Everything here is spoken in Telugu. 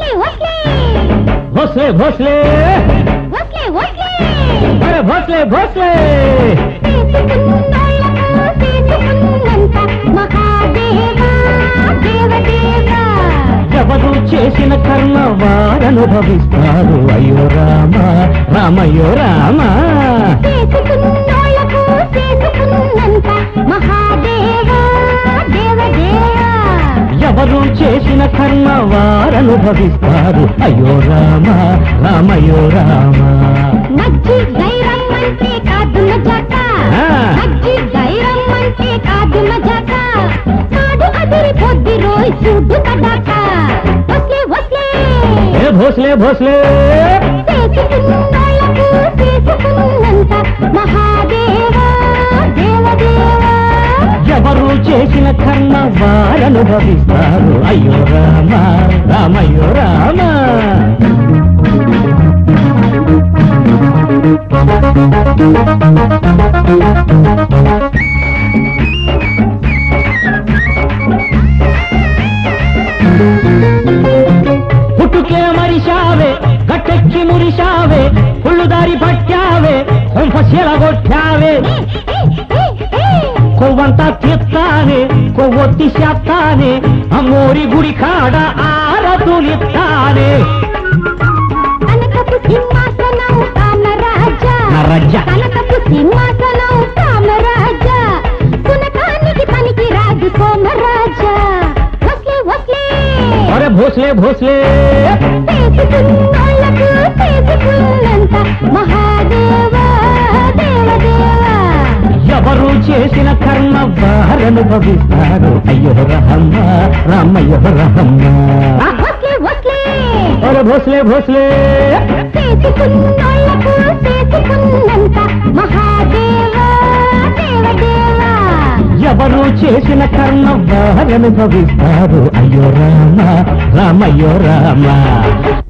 భోస్లే భోస్లే అరే భోస్లే భోస్లే ఎవరు చేసిన కర్మ వారనుభవిస్తారు అయ్యో రామ రామయ్యో రామ ఎవరు చేసిన కర్మ వారనుభవిస్తారు అయ్యో రామ రామయ్యో రామ నజ్జి గైరం అంటే కాదు మజాక ఆ. నజ్జి గైరం అంటే కాదు మజాక నాడు అదిరి పొద్ది రోయ్ చూడు కడాక వస్లే వస్లే ఏ భోస్లే భోస్లే చేసుకున్నోళ్ళకు చేసుకున్నంత మహాదేవా దేవదేవా ఎవరు చేసిన కర్మ వారనుభవిస్తారు అయ్యో రామ రామయ్యో రామ పుట్టుకే మరిశావే గట్టెక్కి మురిశావే పుల్లుదారి పట్టావే కొంపశీలగొట్టావే కొవ్వంతా తీస్తానే కొవ్వొత్తి చేస్తానే అమ్మోరి గుడి కాడ ఆరతులిస్తానే కనకపు సింహాసనం కామరాజా నరజ కనకపు సింహాసనం కామరాజా సునకానికి పనికి రాజు సోమరాజా వస్లే వస్లే అరే భోస్లే భోస్లే చేసుకున్నోళ్ళకు చేసుకున్నంత మహాదేవా దేవదేవా ఎవరు చేసిన కర్మ వారనుభవిస్తారు అయ్యో రహమ్మ రామయ్య రహమ్మ వస్లే వస్లే అరే భోస్లే భోస్లే చేసుకున్నోళ్ళకు చేసుకున్నంత మహాదేవా దేవదేవా ఎవరు చేసిన కర్మ వారనుభవిస్తారు అయ్యో రామ రామయ్యో రామ